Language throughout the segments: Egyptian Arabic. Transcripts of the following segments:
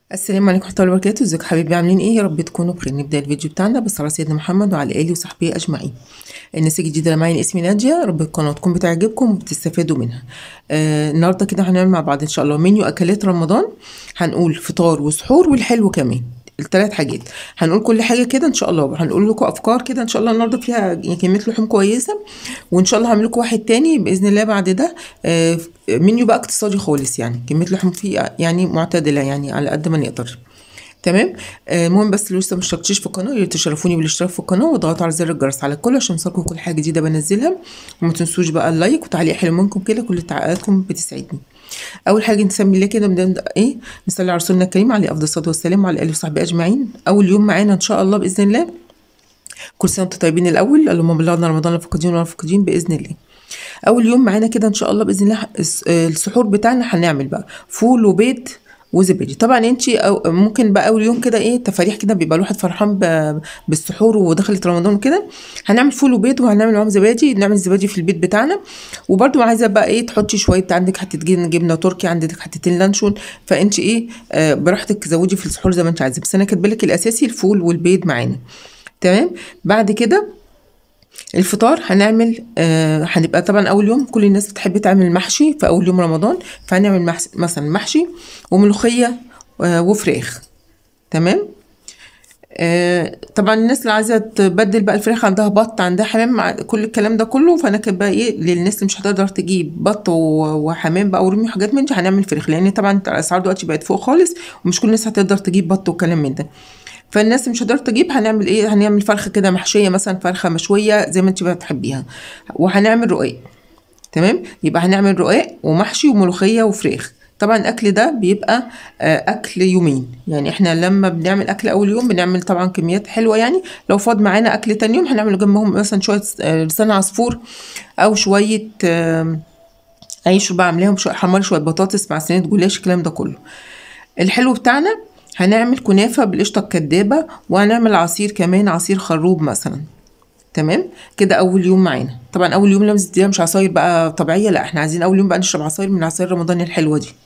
السلام عليكم ورحمة الله وبركاته ازيكم حبايبي عاملين ايه يا رب تكونوا بخير نبدأ الفيديو بتاعنا بالصلاة على سيدنا محمد وعلى آله وصحبه أجمعين الناس الجديدة اللي معايا اسمي نادية رب القناة تكون بتعجبكم وبتستفادوا منها آه النهاردة كده هنعمل مع بعض ان شاء الله منيو أكلات رمضان هنقول فطار وسحور والحلو كمان الثلاث حاجات هنقول كل حاجه كده ان شاء الله هنقول لكم افكار كده ان شاء الله النهارده فيها يعني كميه لحوم كويسه وان شاء الله هعمل لكم واحد تاني باذن الله بعد ده آه، منيو بقى اقتصادي خالص يعني كميه لحوم فيه يعني معتدله يعني على قد ما نقدر تمام آه، المهم بس لو لسه ما اشتركتيش في القناه يا ريت تشرفوني بالاشتراك في القناه وضغطوا على زر الجرس على الكل عشان يوصلكم كل حاجه جديده بنزلها وما تنسوش بقى اللايك وتعليق حلو منكم كده كل تعليقاتكم بتسعدني اول حاجه نسمي الله كده بنبدا ايه نصلي على رسولنا الكريم عليه افضل الصلاه والسلام وعلى اله وصحبه اجمعين اول يوم معانا ان شاء الله باذن الله كل سنه وانتم طيبين الاول اللهم بلغنا رمضان الفقدين والفقدين باذن الله اول يوم معانا كده ان شاء الله باذن الله الس- آه، السحور بتاعنا هنعمل بقى فول وبيض وزبادي طبعا انت أو ممكن بقى اول يوم كده ايه تفاريح كده بيبقى الواحد فرحان ب- بالسحور ودخلت رمضان وكده هنعمل فول وبيض وهنعمل معاهم زبادي نعمل الزبادي في البيت بتاعنا وبرده عايزه بقى ايه تحطي شويه عندك حته جبنه جبنه تركي عندك حتتين لانشون فانت ايه آه براحتك زودي في السحور زي ما انت عايزه بس انا كاتبه لك الاساسي الفول والبيض معانا تمام بعد كده الفطار هنعمل آه هنبقى طبعا اول يوم كل الناس بتحب تعمل محشي في اول يوم رمضان فهنعمل محس مثلا محشي وملوخيه آه وفراخ تمام آه طبعا الناس اللي عايزه تبدل بقى الفراخ عندها بط عندها حمام مع كل الكلام ده كله فانا كاتبه بقى ايه للناس اللي مش هتقدر تجيب بط و- وحمام بقى ورمي وحاجات من دي هنعمل فراخ لان طبعا الاسعار دلوقتي بقت فوق خالص ومش كل الناس هتقدر تجيب بط وكلام من ده فالناس اللي مش هتقدر تجيب هنعمل ايه هنعمل فرخه كده محشيه مثلا فرخه مشويه زي ما انت بقى بتحبيها وهنعمل رقاق تمام يبقى هنعمل رقاق ومحشي وملوخيه وفراخ طبعا الاكل ده بيبقى آه، اكل يومين يعني احنا لما بنعمل اكل اول يوم بنعمل طبعا كميات حلوه يعني لو فاض معانا اكل تاني يوم هنعمل جنبهم مثلا شويه آه، لسان عصفور او شويه آم، عيش بقى عاملاهم شويه حمر شويه بطاطس مع صينيه جلاش الكلام ده كله الحلو بتاعنا هنعمل كنافه بالقشطه الكدابه وهنعمل عصير كمان عصير خروب مثلا تمام كده اول يوم معانا طبعا اول يوم لمس دي مش عصاير بقى طبيعيه لا احنا عايزين اول يوم بقى نشرب عصاير من عصاير رمضان الحلوه دي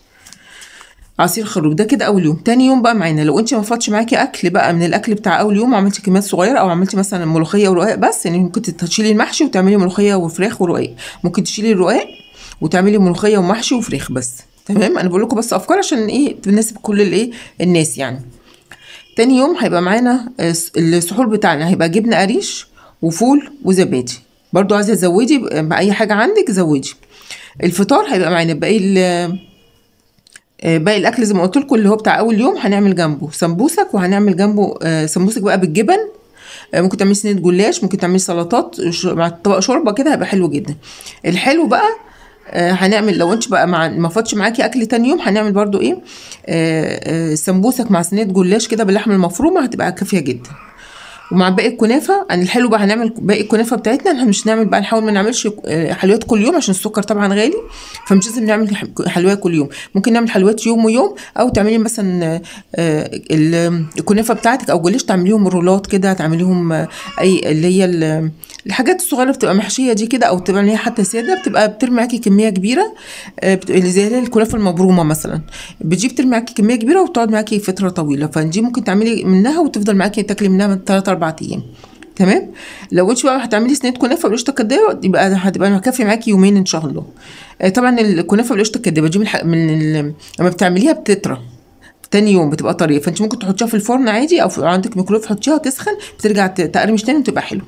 عصير خروب ده كده اول يوم تاني يوم بقى معانا لو انت ما فاتش معاكي اكل بقى من الاكل بتاع اول يوم وعملتي كميات صغيره او عملتي مثلا ملوخيه ورقاق بس يعني ممكن تشيلي المحشي وتعملي ملوخيه وفراخ ورقاق ممكن تشيلي الرقاق وتعملي ملوخيه ومحشي وفراخ بس تمام انا بقول لكم بس افكار عشان ايه تناسب كل الايه الناس يعني تاني يوم هيبقى معانا الس- السحور بتاعنا هيبقى جبنه قريش وفول وزبادي برضو عايزه تزودي باي حاجه عندك زودي الفطار هيبقى معانا باقي ال- آه، باقي الاكل زي ما قلت لكم اللي هو بتاع اول يوم هنعمل جنبه سمبوسك وهنعمل جنبه آه، سمبوسك بقى بالجبن آه، ممكن تعملي صينيه جلاش ممكن تعملي سلطات ش- مع طبق شوربه كده هيبقى حلو جدا الحلو بقى آه، هنعمل لو انت بقى مع ما فاتش معاكي اكل تاني يوم هنعمل برضو ايه آه، آه، سمبوسك مع صينيه جلاش كده باللحمه المفرومه هتبقى كافيه جدا ومع باقي الكنافه عن الحلو بقى هنعمل باقي الكنافه بتاعتنا احنا مش نعمل بقى نحاول ما نعملش آه، حلويات كل يوم عشان السكر طبعا غالي فمش لازم نعمل ح- حلويات كل يوم ممكن نعمل حلويات يوم ويوم او تعملي مثلا آه، آه، ال- الكنافه بتاعتك او جلاش تعمليهم رولات كده تعمليهم آه، اي اللي هي ال- الحاجات الصغيره بتبقى محشيه دي كده او تعمليها حتى ساده بتبقى بترمي معاكي كميه كبيره آه، بت- اللي زي الكنافه المبرومه مثلا بتجي بترمي معاكي كميه كبيره وبتقعد معاكي فتره طويله فدي ممكن تعملي منها وتفضل معاكي تاكلي منها من 3 4 ايام تمام لو انت بقى هتعملي صينيه كنافه بالقشطه الكدابه يبقى هتبقى مكفي معاكي يومين ان شاء الله آه، طبعا الكنافه بالقشطه الكدابه دي من, الح... من ال... لما بتعمليها بتطرى تاني يوم بتبقى طريه فانت ممكن تحطيها في الفرن عادي او في عندك ميكرويف حطيها تسخن بترجع ت- تقرمش تاني وتبقى حلوه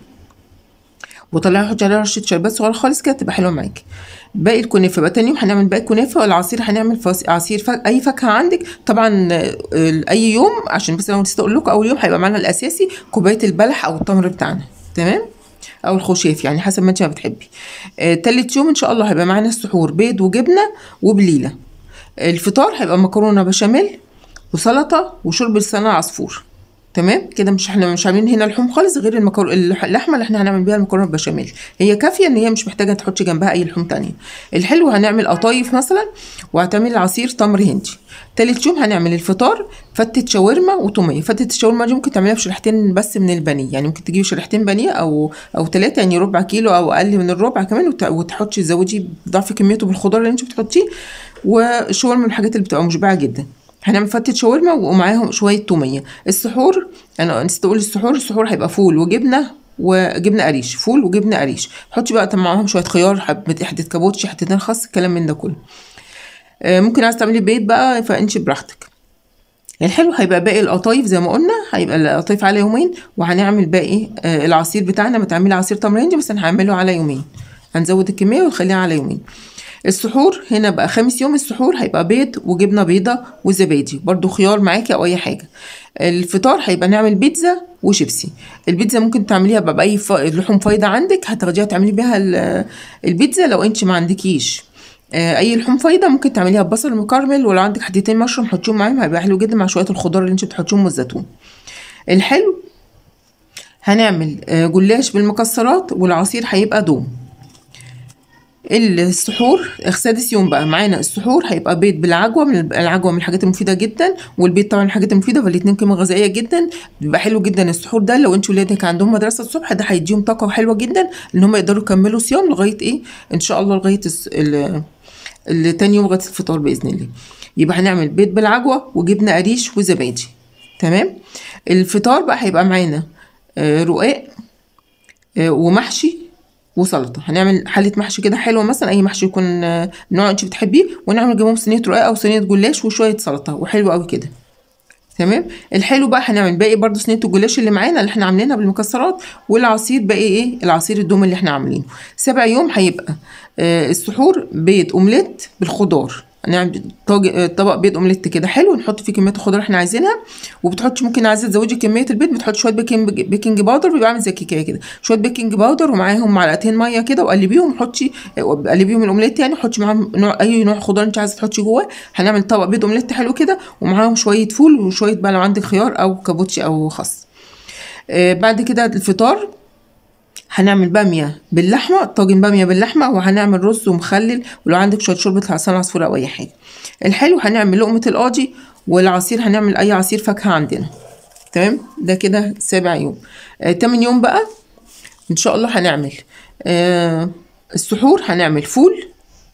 وطلعي حطي عليها رشه شربات صغيره خالص كده تبقى حلوه معاكي باقي الكنافه بقى تاني يوم هنعمل باقي الكنافه والعصير هنعمل فاس... عصير ف... اي فاكهه عندك طبعا آه، آه، اي يوم عشان بس لو نسيت اقول لكم اول يوم هيبقى معانا الاساسي كوبايه البلح او التمر بتاعنا تمام او الخشاف يعني حسب ما انت ما بتحبي آه، تالت يوم ان شاء الله هيبقى معانا السحور بيض وجبنه وبليله الفطار هيبقى مكرونه بشاميل وسلطه وشرب لسان عصفور تمام كده مش احنا مش عاملين هنا لحوم خالص غير المكرونه اللحمه اللي احنا هنعمل بيها المكرونه بالبشاميل هي كافيه ان هي مش محتاجه تحطي جنبها اي لحوم تانية الحلو هنعمل قطايف مثلا وهتعملي عصير تمر هندي تالت يوم هنعمل الفطار فتة شاورما وطومية فتة الشاورما دي ممكن تعمليها بشريحتين بس من البانيه يعني ممكن تجيبي شريحتين بانيه او او ثلاثة يعني ربع كيلو او اقل من الربع كمان وت- وتحطي تزودي ضعف كميته بالخضار اللي انت بتحطيه والشاورما من الحاجات اللي بتبقى مشبعة جدا هنعمل فتة شاورما ومعاهم شوية تومية السحور انا نسيت اقول السحور السحور هيبقى فول وجبنة وجبنة قريش فول وجبنة قريش حطي بقى معاهم شوية خيار حبة حتة كابوتشي حتتين خس الكلام من ده كله آه، ممكن عايز تعملي بيض بقى فانشي براحتك الحلو هيبقى باقي القطايف زي ما قلنا هيبقى القطايف على يومين وهنعمل باقي آه، العصير بتاعنا ما تعملي عصير تمرينج بس هنعمله على يومين هنزود الكميه ونخليها على يومين السحور هنا بقى خامس يوم السحور هيبقى بيض وجبنه بيضه وزبادي برضو خيار معاكي او اي حاجه الفطار هيبقى نعمل بيتزا وشيبسي البيتزا ممكن تعمليها بقى باي ف- لحوم فايضه عندك هتاخديها تعملي بيها ال- البيتزا لو انت ما عندكيش آه، اي لحوم فايضه ممكن تعمليها ببصل مكرمل ولو عندك حتتين مشروم حطيهم معاهم هيبقى حلو جدا مع شويه الخضار اللي انت بتحطيهم والزيتون الحلو هنعمل آه، جلاش بالمكسرات والعصير هيبقى دوم السحور سادس يوم بقى معانا السحور هيبقى بيض بالعجوه من العجوه من الحاجات المفيده جدا والبيض طبعا من الحاجات المفيده فالاتنين قيمه غذائيه جدا بيبقى حلو جدا السحور ده لو انت ولادك عندهم مدرسه الصبح ده هيديهم طاقه حلوه جدا ان هم يقدروا يكملوا صيام لغايه ايه ان شاء الله لغايه الس- ال- ال- تاني يوم لغايه الفطار باذن الله يبقى هنعمل بيض بالعجوه وجبنه قريش وزبادي تمام الفطار بقى هيبقى معانا آه، رقاق آه، ومحشي وسلطه هنعمل حله محشي كده حلوه مثلا اي محشي يكون آه، نوع انت بتحبيه ونعمل جنبهم صينيه رقاق او صينيه جلاش وشويه سلطه وحلو قوي كده تمام الحلو بقى هنعمل باقي برضو صينيه الجلاش اللي معانا اللي احنا عاملينها بالمكسرات والعصير باقي ايه العصير الدوم اللي احنا عاملينه سبع يوم هيبقى آه السحور بيض اومليت بالخضار هنعمل طاج... آه، طبق بيض اومليت كده حلو نحط فيه كميه الخضار اللي احنا عايزينها وبتحطي ممكن عايزه تزودي كميه البيض بتحطي شويه بيكنج بيكنج باودر بيبقى عامل زي الكيكه كده شويه بيكنج باودر ومعاهم معلقتين ميه كده وقلبيهم وحطي قلبيهم الاومليت يعني حطي معاهم نوع اي نوع خضار انت عايزه تحطي جواه هنعمل طبق بيض اومليت حلو كده ومعاهم شويه فول وشويه بقى لو عندك خيار او كابوتشي او خس آه بعد كده الفطار هنعمل باميه باللحمه طاجن باميه باللحمه وهنعمل رز ومخلل ولو عندك شويه شوربه لسان عصفور او اي حاجه الحلو هنعمل لقمه القاضي والعصير هنعمل اي عصير فاكهه عندنا تمام ده كده سابع يوم آه تامن يوم بقى ان شاء الله هنعمل آه السحور هنعمل فول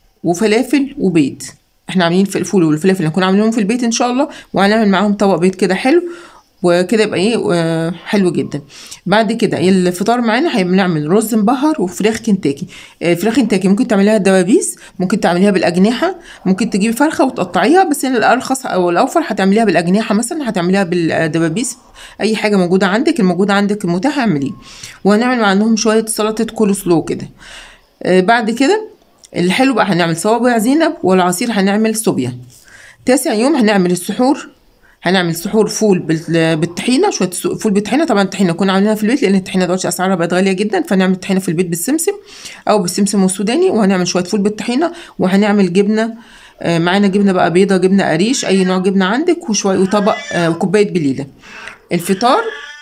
وفلافل وبيض احنا عاملين في الفول والفلافل هنكون عاملينهم في البيت ان شاء الله وهنعمل معاهم طبق بيض كده حلو وكده يبقى ايه آه، حلو جدا بعد كده الفطار معانا هنعمل رز مبهر وفراخ كنتاكي آه، فراخ كنتاكي ممكن تعمليها دبابيس ممكن تعمليها بالاجنحه ممكن تجيبي فرخه وتقطعيها بس هنا الارخص او الاوفر هتعمليها بالاجنحه مثلا هتعمليها بالدبابيس اي حاجه موجوده عندك الموجوده عندك المتاح اعمليه وهنعمل معاهم شويه سلطه كول سلو كده آه، بعد كده الحلو بقى هنعمل صوابع زينب والعصير هنعمل صوبيا تاسع يوم هنعمل السحور هنعمل سحور فول بال- بالطحينه شويه س- فول بالطحينه طبعا الطحينه نكون عاملينها في البيت لان الطحينه دلوقتي اسعارها بقت غاليه جدا فنعمل طحينه في البيت بالسمسم او بالسمسم والسوداني وهنعمل شويه فول بالطحينه وهنعمل جبنه آه، معانا جبنه بقى بيضه جبنه قريش اي نوع جبنه عندك وشويه وطبق آه، وكوبايه بليله الفطار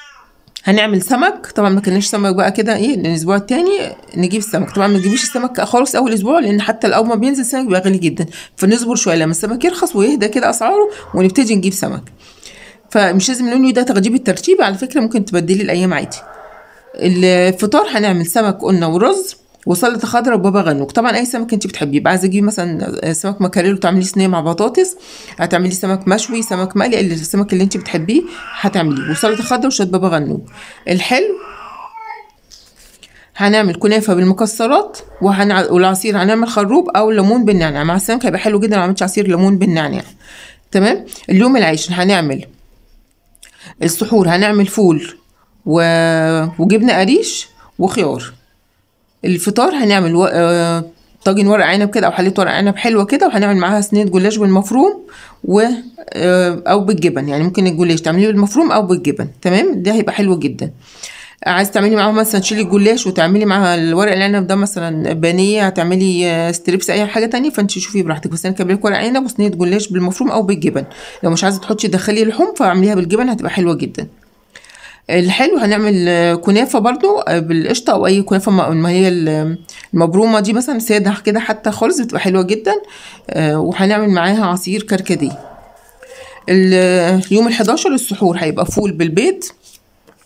هنعمل سمك طبعا ما كناش سمك بقى كده ايه الاسبوع التاني نجيب السمك طبعا ما تجيبيش السمك خالص اول اسبوع لان حتى الاول ما بينزل السمك بيبقى غالي جدا فنصبر شويه لما السمك يرخص ويهدى كده اسعاره ونبتدي نجيب سمك فمش لازم نقول ده تغييب الترتيب على فكره ممكن تبدلي الايام عادي الفطار هنعمل سمك قلنا ورز وسلطه خضراء وبابا غنوج طبعا اي سمك انت بتحبيه بقى عايزه تجيبي مثلا سمك مكاريل وتعملي صينيه مع بطاطس هتعملي سمك مشوي سمك مقلي اللي- السمك اللي انت بتحبيه هتعمليه وسلطه خضراء وشويه بابا غنوج الحلو هنعمل كنافه بالمكسرات وهنع... والعصير هنعمل خروب او ليمون بالنعناع مع السمك هيبقى حلو جدا لو عملتش عصير ليمون بالنعناع تمام اليوم العيش هنعمل السحور هنعمل فول و... وجبنه قريش وخيار الفطار هنعمل و... آه، طاجن ورق عنب كده او حلة ورق عنب حلوه كده وهنعمل معاها صينيه جلاش بالمفروم و آه، او بالجبن يعني ممكن الجلاش تعمليه بالمفروم او بالجبن تمام ده هيبقى حلو جدا عايز تعملي معاهم مثلا تشيلي الجلاش وتعملي معاها الورق العنب ده مثلا بانيه هتعملي آه، ستريبس اي حاجه تانية فانت شوفي براحتك بس انا كاتبه لك ورق عنب وصينيه جلاش بالمفروم او بالجبن لو مش عايزه تحطي تدخلي لحوم فاعمليها بالجبن هتبقى حلوه جدا الحلو هنعمل آه، كنافه برضو آه، بالقشطه او اي كنافه ما ما هي ال- المبرومه دي مثلا ساده كده حتى خالص بتبقى حلوه جدا آه، وهنعمل معاها عصير كركديه ال- يوم ال11 السحور هيبقى فول بالبيض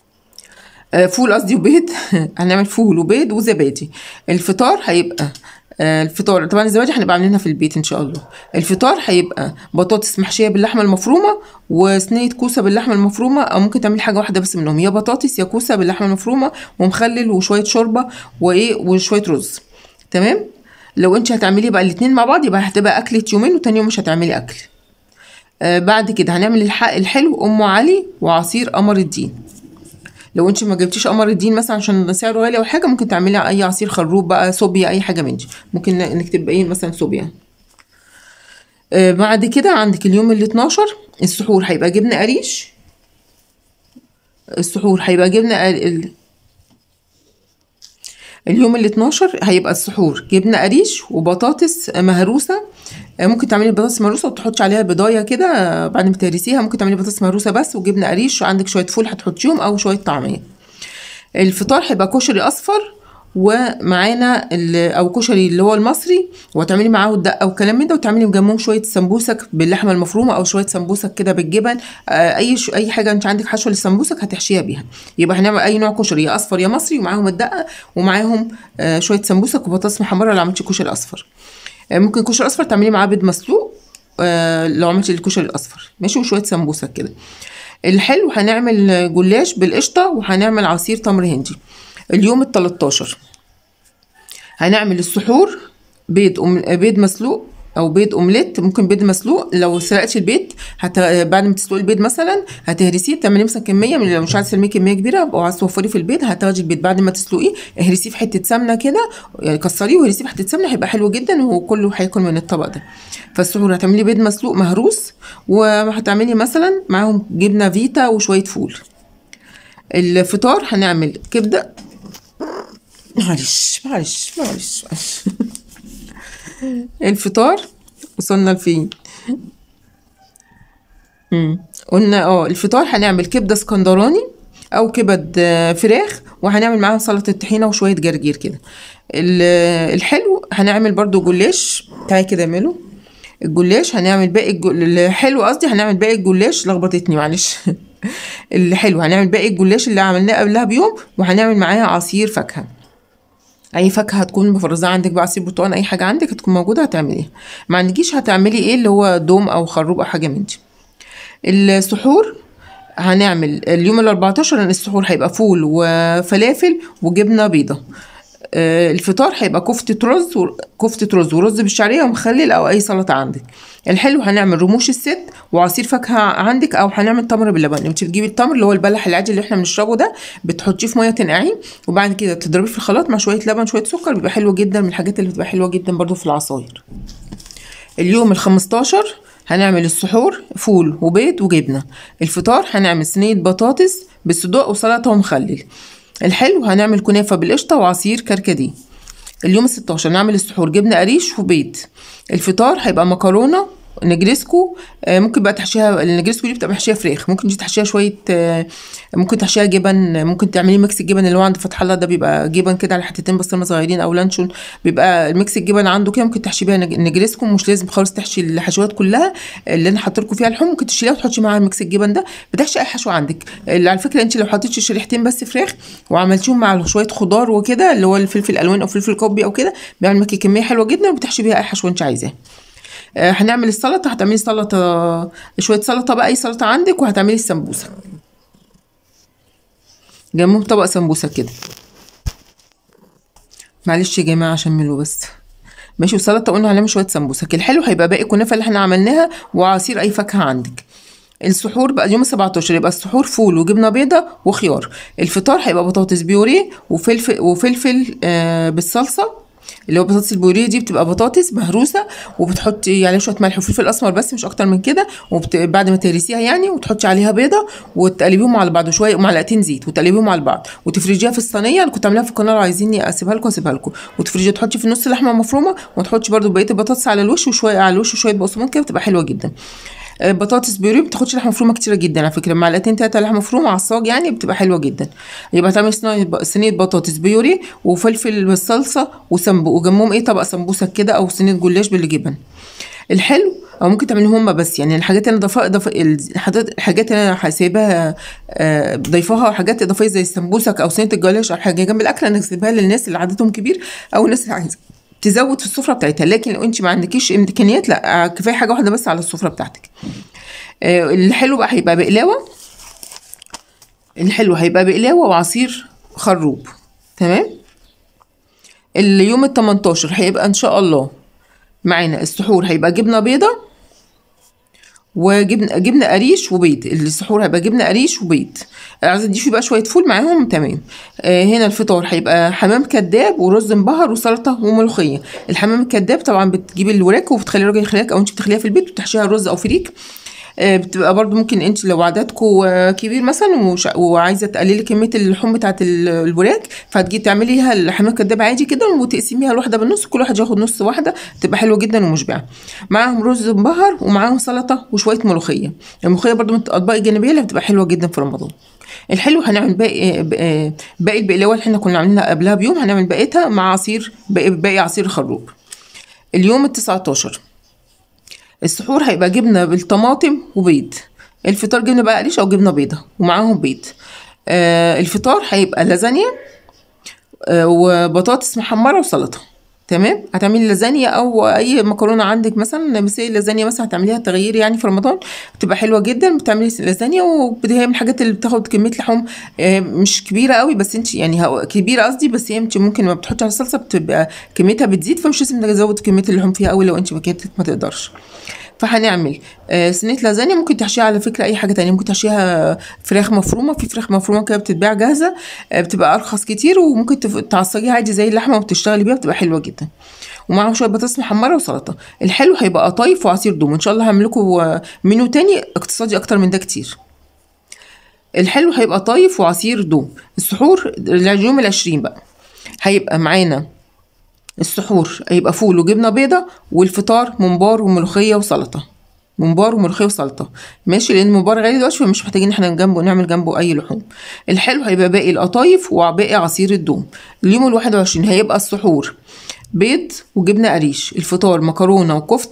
آه، فول قصدي وبيض هنعمل فول وبيض وزبادي الفطار هيبقى آه، الفطار طبعا الزبادي هنبقى عاملينها في البيت ان شاء الله الفطار هيبقى بطاطس محشيه باللحمه المفرومه وصينيه كوسه باللحمه المفرومه او ممكن تعملي حاجه واحده بس منهم يا بطاطس يا كوسه باللحمه المفرومه ومخلل وشويه شوربه وايه وشويه رز تمام لو انت هتعملي بقى الاتنين مع بعض يبقى هتبقى اكله يومين وتاني يوم مش هتعملي اكل آه بعد كده هنعمل الحق الحلو ام علي وعصير قمر الدين لو انت ما جبتيش قمر الدين مثلا عشان سعره غالي او حاجه ممكن تعملي اي عصير خروب بقى صوبيا اي حاجه من دي ممكن نكتب ايه مثلا صوبيا آه بعد كده عندك اليوم ال 12 السحور هيبقى جبنه قريش السحور هيبقى جبنه ال... اليوم ال 12 هيبقى السحور جبنه قريش وبطاطس مهروسه آه، ممكن تعملي بطاطس مهروسه وتحطي عليها بضايه كده آه، بعد ما تهرسيها ممكن تعملي بطاطس مهروسه بس وجبنه قريش وعندك شويه فول هتحطيهم او شويه طعميه الفطار هيبقى كشري اصفر ومعانا ال- او كشري اللي هو المصري وتعملي معاه الدقه وكلام من ده وتعملي جنبهم شويه سمبوسك باللحمه المفرومه او شويه سمبوسك كده بالجبن آه، اي ش... اي حاجه انت عندك حشوه للسمبوسك هتحشيها بيها يبقى هنعمل اي نوع كشري يا اصفر يا مصري ومعاهم الدقه ومعاهم آه، شويه سمبوسك وبطاطس محمره لو عملتي كشري اصفر آه، ممكن كشري اصفر تعملي معاه بيض مسلوق آه، لو عملتي الكشري الاصفر ماشي وشويه سمبوسك كده الحلو هنعمل جلاش بالقشطه وهنعمل عصير تمر هندي اليوم ال 13 هنعمل السحور بيض أم... بيض مسلوق او بيض اومليت ممكن بيض مسلوق لو سلقتي البيض هت... بعد ما تسلقي البيض مثلا هتهرسيه تعملي مثلا كميه من لو مش عايزه ترميه كميه كبيره او عايزه توفري في البيض هتاخدي البيض بعد ما تسلقيه اهرسيه في حته سمنه كده يعني كسريه واهرسيه في حته سمنه هيبقى حلو جدا وكله هياكل من الطبق ده فالسحور هتعملي بيض مسلوق مهروس وهتعملي مثلا معاهم جبنه فيتا وشويه فول الفطار هنعمل كبده معلش معلش معلش معلش الفطار وصلنا لفين مم. قلنا اه الفطار هنعمل كبده اسكندراني او كبد آه، فراخ وهنعمل معاها سلطه طحينه وشويه جرجير كده ال- الحلو هنعمل برضو جلاش تعالي كده اعمله الجلاش هنعمل باقي الجل... الحلو قصدي هنعمل باقي الجلاش لخبطتني معلش الحلو هنعمل باقي الجلاش اللي عملناه قبلها بيوم وهنعمل معاها عصير فاكهه اي فاكهه هتكون مفرزه عندك بقى عصير برتقال اي حاجه عندك هتكون موجوده هتعمليها ما عندكيش هتعملي ايه اللي هو دوم او خروب او حاجه من دي السحور هنعمل اليوم ال 14 السحور هيبقى فول وفلافل وجبنه بيضه آه، الفطار هيبقى كفتة رز و... كفتة رز ورز بالشعرية ومخلل أو أي سلطة عندك الحلو هنعمل رموش الست وعصير فاكهة عندك أو هنعمل تمر باللبن انت بتجيبي التمر اللي هو البلح العادي اللي احنا بنشربه ده بتحطيه في مية تنقعيه وبعد كده تضربيه في الخلاط مع شوية لبن شوية سكر بيبقى حلو جدا من الحاجات اللي بتبقى حلوة جدا برضو في العصاير اليوم ال 15 هنعمل السحور فول وبيض وجبنة الفطار هنعمل صينية بطاطس بالصدوق وسلطة ومخلل الحلو هنعمل كنافة بالقشطة وعصير كركديه اليوم ال 16 نعمل السحور جبنة قريش وبيض الفطار هيبقى مكرونة نجرسكو آه، ممكن بقى تحشيها النجرسكو دي بتبقى محشيه فراخ ممكن دي تحشيها شويه آه، ممكن تحشيها جبن ممكن تعملي ميكس الجبن اللي هو عند فتح الله ده بيبقى جبن كده على حتتين بسطرمه صغيرين او لانشون بيبقى الميكس الجبن عنده كده ممكن تحشي بيها نج- نجرسكو مش لازم خالص تحشي الحشوات كلها اللي انا حاطه لكم فيها اللحوم ممكن تشيليها وتحطي معاها ميكس الجبن ده بتحشي اي حشوه عندك اللي على فكره انت لو حطيتي شريحتين بس فراخ وعملتيهم مع شويه خضار وكده اللي هو الفلفل الالوان او فلفل كوبي او كده بيعمل معاكي كميه حلوه جدا وبتحشي بيها اي حشوه انت عايزاها آه، هنعمل السلطه هتعملي سلطه شويه سلطه بقى اي سلطه عندك وهتعملي السمبوسه جنبهم طبق سمبوسه كده معلش يا جماعه عشان ملوا بس ماشي وسلطه قلنا هنعمل شويه سمبوسك الحلو هيبقى باقي الكنافه اللي احنا عملناها وعصير اي فاكهه عندك السحور بقى يوم 17 يبقى السحور فول وجبنه بيضه وخيار الفطار هيبقى بطاطس بيوريه وفلفل وفلفل آه بالصلصه اللي هو بطاطس البوريه دي بتبقى بطاطس مهروسه وبتحطي عليها شويه ملح وفلفل اسمر بس مش اكتر من كده وبت... بعد ما تهرسيها يعني وتحطي عليها بيضه وتقلبيهم على بعض وشويه ومعلقتين زيت وتقلبيهم على بعض وتفرجيها في الصينيه اللي كنت عاملاها في القناه لو عايزيني اسيبها لكم اسيبها لكم وتفرجيها تحطي في النص لحمه مفرومه وتحطي برده بقيه البطاطس على الوش وشويه على الوش وشويه بقسماط كده بتبقى حلوه جدا آه، بطاطس بيوري بتاخدش لحمه مفرومه كتيره جدا على فكره معلقتين تلاته لحمه مفرومه عصاج يعني بتبقى حلوه جدا يبقى تعملي صينيه ب- صينيه بطاطس بيوري وفلفل بالصلصه وسمبو وجنبهم ايه طبق سمبوسه كده او صينيه جلاش بالجبن الحلو او ممكن تعمليهم هما بس يعني الحاجات اللي انا ضفا ضف... الحاجات الحاجات اللي انا سايباها آه، ضيفاها حاجات اضافيه زي السمبوسك او صينيه الجلاش او حاجه جنب الاكل انا سايبها للناس اللي عددهم كبير او الناس اللي عايزه تزود في السفره بتاعتها لكن لو انت ما عندكيش امكانيات لا كفايه حاجه واحده بس على السفره بتاعتك آه، الحلو بقى هيبقى بقلاوه الحلو هيبقى بقلاوه وعصير خروب تمام اليوم ال 18 هيبقى ان شاء الله معانا السحور هيبقى جبنه بيضه وجبنه جبنه قريش وبيض السحور هيبقى جبنه قريش وبيض عايزه تضيفي بقى شويه فول معاهم تمام آه هنا الفطار هيبقى حمام كداب ورز مبهر وسلطه وملوخيه الحمام الكداب طبعا بتجيبي الوراك وبتخلي الراجل يخليك او انت بتخليها في البيت وتحشيها رز او فريك آه، بتبقى برضو ممكن انت لو عددكم كبير مثلا وش- وعايزه تقللي كميه اللحوم بتاعه ال- الوراك فهتجي تعمليها الحمام كداب عادي كده وتقسميها الواحده بالنص كل واحد ياخد نص واحده تبقى حلوه جدا ومشبعه معاهم رز مبهر ومعاهم سلطه وشويه ملوخيه الملوخيه برضو من الاطباق الجانبيه اللي بتبقى حلوه جدا في رمضان الحلو هنعمل باقي باقي- باقي البقلاوه اللي احنا كنا عاملينها قبلها بيوم هنعمل بقيتها مع عصير باقي, باقي عصير خروب اليوم ال 19 السحور هيبقى جبنه بالطماطم وبيض الفطار جبنه بقى قريش او جبنه بيضه ومعاهم بيض آه الفطار هيبقى لازانيا آه وبطاطس محمره وسلطه تمام هتعملي لازانيا او اي مكرونه عندك مثلا بس هي اللازانيا مثلا هتعمليها تغيير يعني في رمضان بتبقى حلوه جدا بتعملي لازانيا وهي من الحاجات اللي بتاخد كميه لحوم آه، مش كبيره قوي بس انت يعني هو- كبيره قصدي بس هي انت ممكن ما بتحطي على الصلصه بتبقى كميتها بتزيد فمش لازم تزود كميه اللحوم فيها قوي لو انت بكيتك ما تقدرش فهنعمل آه، صينيه لازانيا ممكن تحشيها على فكره اي حاجه تانية ممكن تحشيها فراخ مفرومه في فراخ مفرومه كده بتتباع جاهزه آه، بتبقى ارخص كتير وممكن تف- تعصجيها عادي زي اللحمه وتشتغلي بيها بتبقى حلوه جدا ومعاهم شويه بطاطس محمره وسلطه الحلو هيبقى قطايف وعصير دوم ان شاء الله هعمل لكم آه، منيو تاني اقتصادي اكتر من ده كتير الحلو هيبقى طايف وعصير دوم السحور اليوم العشرين بقى هيبقى معانا السحور هيبقى فول وجبنه بيضه والفطار ممبار وملوخيه وسلطه ممبار وملوخيه وسلطه ماشي لان الممبار غالي دلوقتي فمش محتاجين احنا جنبه نعمل جنبه اي لحوم الحلو هيبقى باقي القطايف وباقي عصير الدوم اليوم الواحد وعشرين هيبقى السحور بيض وجبنه قريش الفطار مكرونه وكفته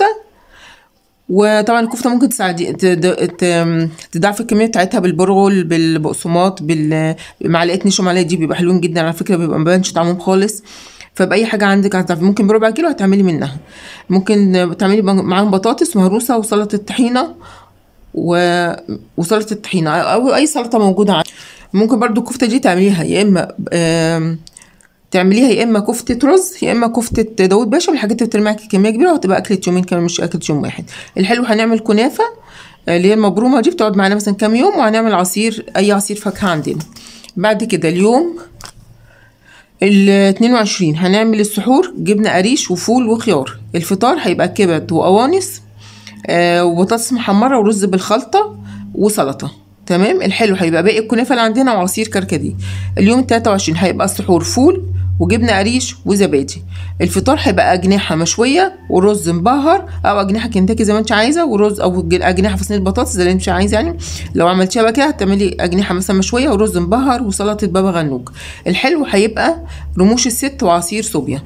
وطبعا الكفته ممكن تساعدي تد- ت- تضاعفي الكميه بتاعتها بالبرغل بالبقسماط بالمعلقه نشا معلقه دي بيبقى حلوين جدا على فكره بيبقى مبانش طعمهم خالص فبأي حاجة عندك هتعرفي ممكن بربع كيلو هتعملي منها ممكن تعملي معاهم بطاطس مهروسة وسلطة طحينة و... وسلطة الطحينة أو أي سلطة موجودة عندك ممكن برضو الكفتة دي تعمليها يا إما آم، تعمليها يا اما كفته رز يا اما كفته داوود باشا من الحاجات اللي بترمي معاكي كميه كبيره وهتبقى اكله يومين كمان مش اكله يوم واحد الحلو هنعمل كنافه آه، اللي هي المبرومه دي بتقعد معانا مثلا كام يوم وهنعمل عصير اي عصير فاكهه عندنا بعد كده اليوم ال 22 هنعمل السحور جبنه قريش وفول وخيار الفطار هيبقى كبد وقوانص آه، وبطاطس محمره ورز بالخلطه وسلطه تمام الحلو هيبقى باقي الكنافه اللي عندنا وعصير كركديه اليوم ال 23 هيبقى السحور فول وجبنه قريش وزبادي الفطار هيبقى اجنحه مشويه ورز مبهر او اجنحه كنتاكي زي ما انت عايزه ورز او ج- اجنحه في صينيه بطاطس زي اللي انت عايزه يعني لو عملتيها بقى كده هتعملي اجنحه مثلا مشويه ورز مبهر وسلطه بابا غنوج الحلو هيبقى رموش الست وعصير صوبيا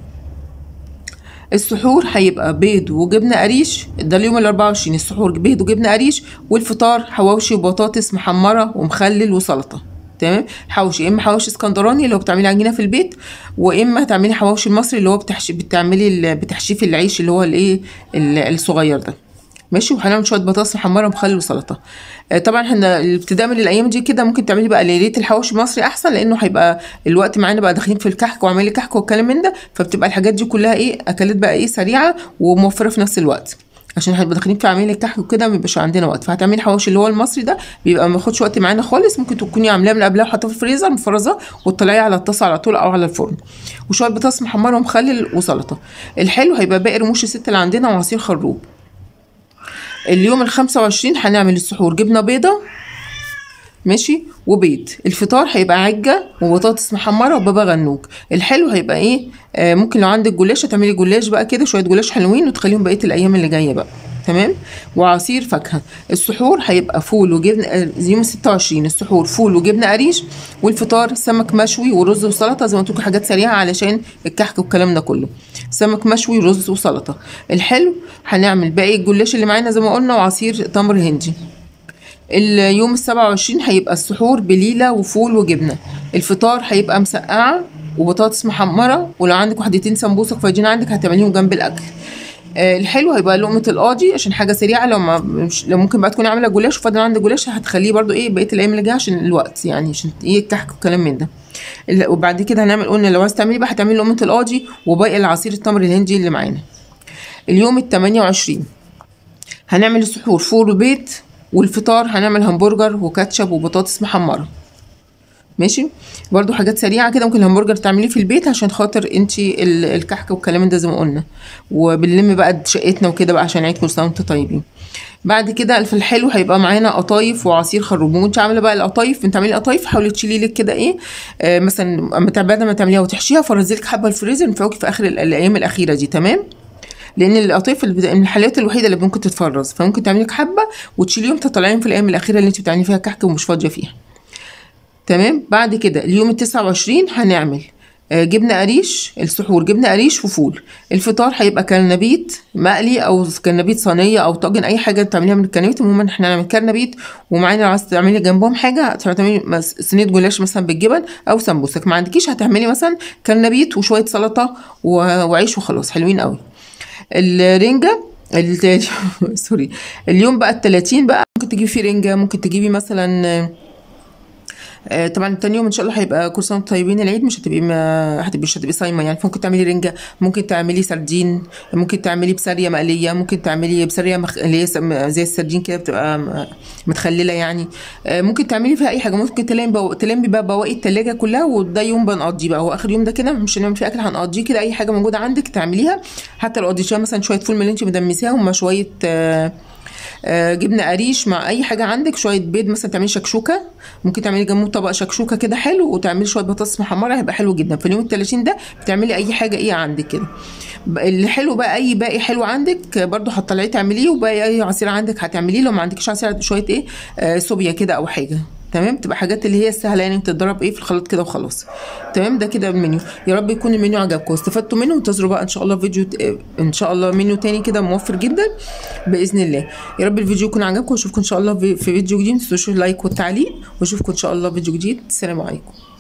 السحور هيبقى بيض وجبنه قريش ده اليوم ال 24 السحور بيض وجبنه قريش والفطار حواوشي وبطاطس محمره ومخلل وسلطه تمام حواوشي يا اما حواوشي اسكندراني لو بتعملي عجينه في البيت واما تعملي حواوشي المصري اللي هو بتحشي بتعملي ال- بتحشيه العيش اللي هو الايه ال- الصغير ده ماشي وهنعمل شويه بطاطس محمره ومخلل وسلطه آه، طبعا احنا الابتداء من الايام دي كده ممكن تعملي بقى ليله الحواوشي المصري احسن لانه هيبقى الوقت معانا بقى داخلين في الكحك وعملي كحك والكلام من ده فبتبقى الحاجات دي كلها ايه اكلات بقى ايه سريعه وموفره في نفس الوقت عشان هنبقى داخلين في عمليه الكحك وكده ما بيبقاش عندنا وقت فهتعملي حواوشي اللي هو المصري ده بيبقى ما ياخدش وقت معانا خالص ممكن تكوني عاملاه من قبلها وحاطاه في الفريزر مفرزاه وتطلعيه على الطاسه على طول او على الفرن وشويه بطاطس محمره ومخلل وسلطه الحلو هيبقى باقي رموش الست اللي عندنا وعصير خروب اليوم ال 25 هنعمل السحور جبنه بيضه ماشي وبيض الفطار هيبقى عجة وبطاطس محمرة وبابا غنوج الحلو هيبقى ايه آه ممكن لو عندك جلاش هتعملي جلاش بقى كده شوية جلاش حلوين وتخليهم بقية الأيام اللي جاية بقى تمام وعصير فاكهة السحور هيبقى فول وجبنة آه، يوم 26 السحور فول وجبنة قريش والفطار سمك مشوي ورز وسلطة زي ما قلت لكم حاجات سريعة علشان الكحك والكلام ده كله سمك مشوي ورز وسلطة الحلو هنعمل باقي الجلاش اللي معانا زي ما قلنا وعصير تمر هندي اليوم السبعة وعشرين هيبقى السحور بليلة وفول وجبنة الفطار هيبقى مسقعة وبطاطس محمره ولو عندك وحدتين سمبوسك فايدين عندك هتعمليهم جنب الاكل آه، الحلو هيبقى لقمه القاضي عشان حاجه سريعه لو ما مش لو ممكن بقى تكوني عامله جلاش وفاضل عندك جلاش هتخليه برضو ايه بقيه الايام اللي جايه عشان الوقت يعني عشان ايه الكحك والكلام من ده ال- وبعد كده هنعمل قلنا لو عايز تعملي بقى هتعملي لقمه القاضي وباقي العصير التمر الهندي اللي معانا اليوم ال 28 هنعمل السحور فول وبيض والفطار هنعمل همبرجر وكاتشب وبطاطس محمره ماشي برضو حاجات سريعه كده ممكن الهمبرجر تعمليه في البيت عشان خاطر انتي ال- الكحك والكلام ده زي ما قلنا وبنلم بقى شقتنا وكده بقى عشان عيد كل سنه وانتم طيبين بعد كده في الحلو هيبقى معانا قطايف وعصير خروب وانت عامله بقى القطايف انت عامله قطايف حاولي تشيلي لك كده ايه آه مثلا اما تع- بعد ما تعمليها وتحشيها فرزي لك حبه الفريزر نفعوكي في اخر ال- الايام الاخيره دي تمام لان القطايف اللي بت- من الحلويات الوحيده اللي ممكن تتفرز فممكن تعملي لك حبه وتشيليهم تطلعيهم في الايام الاخيره اللي انت بتعملي فيها كحك ومش فاضيه فيها تمام بعد كده اليوم ال 29 هنعمل آه، جبنه قريش السحور جبنه قريش وفول الفطار هيبقى كرنبيت مقلي او كرنبيت صينيه او طاجن اي حاجه تعمليها من الكرنبيت المهم احنا هنعمل كرنبيت ومعانا لو عايزه تعملي جنبهم حاجه هتعملي مس- صينيه جلاش مثلا بالجبن او سمبوسك ما عندكيش هتعملي مثلا كرنبيت وشويه سلطه و- وعيش وخلاص حلوين قوي الرنجه ال- سوري اليوم بقى ال 30 بقى ممكن تجيبي فيه رنجه ممكن تجيبي مثلا آه، آه، طبعا تاني يوم ان شاء الله هيبقى كل سنه وانتم طيبين العيد مش هتبقي ما هتبقي مش هتبقي صايمه يعني ممكن تعملي رنجه ممكن تعملي سردين ممكن تعملي بساريه مقليه ممكن تعملي بساريه مخ... اللي هي سم- زي السردين كده بتبقى م- متخلله يعني آه، ممكن تعملي فيها اي حاجه ممكن تلمي بو... تلمي بقى بواقي التلاجة كلها وده يوم بنقضيه بقى هو اخر يوم ده كده مش هنعمل فيه اكل هنقضيه كده اي حاجه موجوده عندك تعمليها حتى لو قضيتيها مثلا شويه فول من اللي انت مدمساهم مع شويه آه آه، جبنه قريش مع اي حاجه عندك شويه بيض مثلا تعملي شكشوكه ممكن تعملي جنبه طبق شكشوكه كده حلو وتعملي شويه بطاطس محمره هيبقى حلو جدا في اليوم ال 30 ده بتعملي اي حاجه ايه عندك كده ب- اللي حلو بقى اي باقي حلو عندك آه، برضو هتطلعيه تعمليه وباقي اي عصير عندك هتعمليه لو ما عندكش عصير شويه ايه آه صوبيا كده او حاجه تمام تبقى حاجات اللي هي السهله يعني تتضرب ايه في الخلاط كده وخلاص تمام ده كده المنيو يا رب يكون المنيو عجبكم واستفدتوا منه وانتظروا بقى ان شاء الله فيديو ت- ان شاء الله منيو تاني كده موفر جدا باذن الله يا رب الفيديو يكون عجبكم واشوفكم ان شاء الله في في فيديو جديد ما تنسوش اللايك والتعليق واشوفكم ان شاء الله فيديو جديد السلام عليكم